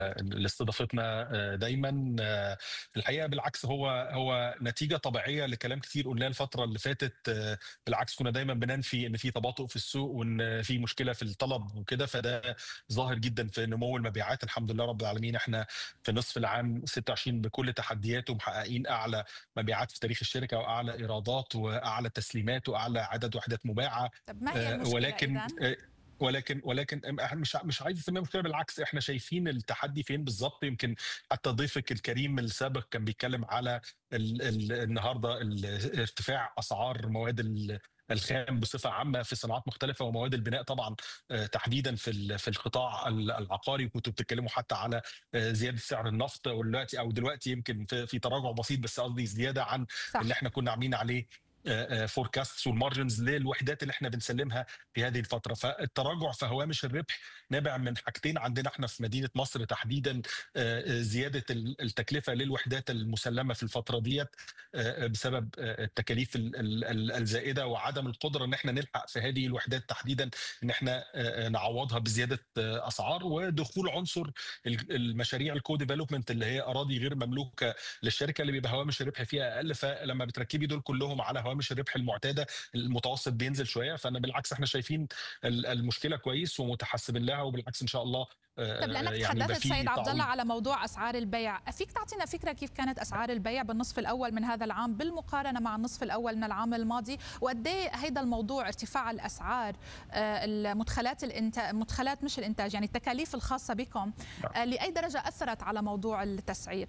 لاستضافتنا دايما الحقيقه بالعكس هو هو نتيجه طبيعيه لكلام كتير قلناه الفتره اللي فاتت بالعكس كنا دايما بننفي ان في تباطؤ في السوق وان في مشكله في الطلب وكده فده ظاهر جدا في نمو المبيعات الحمد لله رب العالمين احنا في نصف العام 26 بكل تحدياته محققين اعلى مبيعات في تاريخ الشركه واعلى ايرادات واعلى تسليمات واعلى عدد وحدات مباعه طب ما هي المشكله ولكن إذن؟ ولكن ولكن احنا مش مش عايز اسميها مشكله بالعكس احنا شايفين التحدي فين بالظبط يمكن حتى ضيفك الكريم السابق كان بيتكلم على ال ال النهارده ال- ارتفاع اسعار مواد ال- الخام بصفه عامه في صناعات مختلفه ومواد البناء طبعا آه، تحديدا في ال- في القطاع ال- العقاري كنتوا بتتكلموا حتى على آه، زياده سعر النفط ودلوقتي او دلوقتي يمكن في في تراجع بسيط بس قصدي زياده عن صح اللي احنا كنا عاملين عليه فوركاست والمارجنز للوحدات اللي احنا بنسلمها في هذه الفتره فالتراجع في هوامش الربح نابع من حاجتين عندنا احنا في مدينه مصر تحديدا آه، آه، زياده ال- التكلفه للوحدات المسلمه في الفتره ديت آه، آه، بسبب آه، التكاليف ال- ال- ال- الزائده وعدم القدره ان احنا نلحق في هذه الوحدات تحديدا ان احنا آه، آه، نعوضها بزياده آه، اسعار ودخول عنصر ال- المشاريع الكو ديفلوبمنت اللي هي اراضي غير مملوكه للشركه اللي بيبقى هوامش الربح فيها اقل فلما بتركبي دول كلهم على هوامش الربح المعتاده المتوسط بينزل شويه فانا بالعكس احنا شايفين ال- المشكله كويس ومتحسبين لها وبالعكس ان شاء الله آه، طب لانك يعني يبقى تحدثت في سيد عبد الله تعويض. على موضوع اسعار البيع فيك تعطينا فكره كيف كانت اسعار البيع بالنصف الاول من هذا العام بالمقارنه مع النصف الاول من العام الماضي وقد ايه هيدا الموضوع ارتفاع الاسعار آه، المدخلات الانتاج مدخلات مش الانتاج يعني التكاليف الخاصه بكم آه، لاي درجه اثرت على موضوع التسعير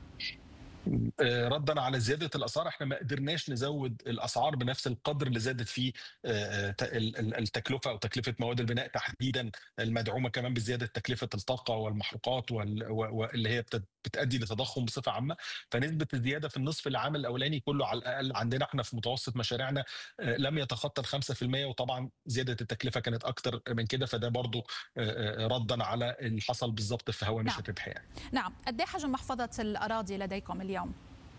آه، ردا على زياده الاسعار احنا ما قدرناش نزود الاسعار بنفس القدر اللي زادت فيه آه، ت- ال- ال- التكلفه او تكلفه مواد البناء تحديدا المدعومه كمان بزياده تكلفه الطاقه والمحروقات وال- و- واللي هي بت- بتؤدي لتضخم بصفه عامه فنسبه الزياده في النصف العام الاولاني كله على الاقل عندنا احنا في متوسط مشاريعنا آه، لم يتخطى ال 5% وطبعا زياده التكلفه كانت اكتر من كده فده برضو آه، آه، ردا على اللي حصل بالظبط في هوامش نعم. الربح يعني. نعم قد ايه حجم محفظه الاراضي لديكم اليوم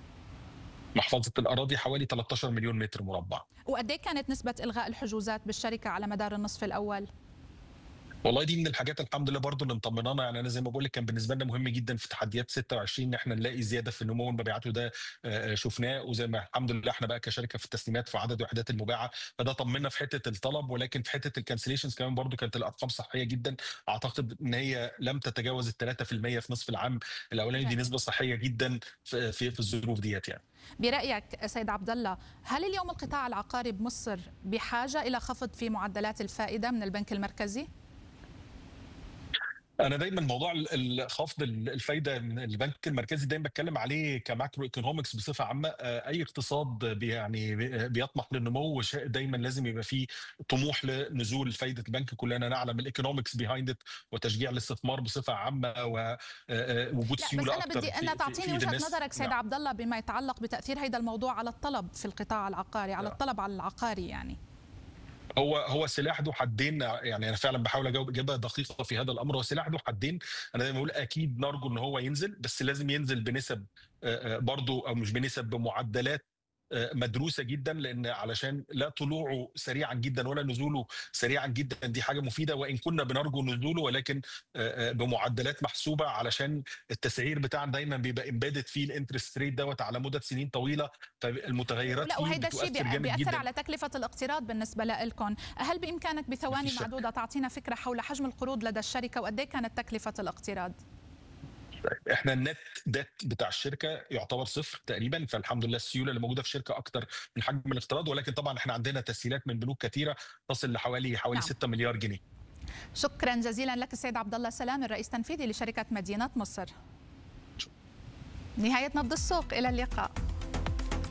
محفظه الاراضي حوالي 13 مليون متر مربع وقد ايه كانت نسبه الغاء الحجوزات بالشركه على مدار النصف الاول والله دي من الحاجات الحمد لله برضو اللي مطمنانا يعني انا زي ما بقول لك كان بالنسبه لنا مهم جدا في تحديات 26 ان احنا نلاقي زياده في نمو المبيعات وده آه، شفناه وزي ما الحمد لله احنا بقى كشركه في التسليمات في عدد وحدات المباعه فده طمنا في حته الطلب ولكن في حته الكانسليشنز كمان برضو كانت الارقام صحيه جدا اعتقد ان هي لم تتجاوز ال 3% في نصف العام الاولاني دي نسبه صحيه جدا في في, في الظروف ديت يعني برايك سيد عبد الله هل اليوم القطاع العقاري بمصر بحاجه الى خفض في معدلات الفائده من البنك المركزي انا دايما موضوع ال- ال- خفض ال- الفايده من البنك المركزي دايما بتكلم عليه كماكرو ايكونومكس بصفه عامه آه، اي اقتصاد بي- يعني بي- بيطمح للنمو وش- دايما لازم يبقى فيه طموح لنزول فايده البنك كلنا نعلم الايكونومكس بيهايند ات وتشجيع الاستثمار بصفه عامه ووجود لا بس سيوله انا اكتر بدي في- انا في- تعطيني في إيد وجهه الناس. نظرك سيد نعم. عبد الله بما يتعلق بتاثير هذا الموضوع على الطلب في القطاع العقاري على نعم. الطلب على العقاري يعني هو هو سلاح ذو حدين يعني انا فعلا بحاول اجاوب اجابه دقيقه في هذا الامر هو سلاح ذو حدين انا دايما بقول اكيد نرجو ان هو ينزل بس لازم ينزل بنسب آه، آه، برضو او مش بنسب بمعدلات آه، مدروسه جدا لان علشان لا طلوعه سريعا جدا ولا نزوله سريعا جدا دي حاجه مفيده وان كنا بنرجو نزوله ولكن آه، آه، بمعدلات محسوبه علشان التسعير بتاعنا دايما بيبقى امبيدد فيه الانترست ريت دوت على مدة سنين طويله فالمتغيرات لا فيه وهيدا الشيء بتؤثر بي- جامد بياثر جدا على تكلفه الاقتراض بالنسبه لكم هل بامكانك بثواني مفيش شك. معدوده تعطينا فكره حول حجم القروض لدى الشركه وقد ايه كانت تكلفه الاقتراض احنا النت ديت بتاع الشركه يعتبر صفر تقريبا فالحمد لله السيوله اللي موجوده في الشركه اكتر من حجم الاقتراض ولكن طبعا احنا عندنا تسهيلات من بنوك كثيره تصل لحوالي حوالي نعم. 6 مليار جنيه شكرا جزيلا لك السيد عبد الله سلام الرئيس التنفيذي لشركه مدينه مصر نهايه نبض السوق الى اللقاء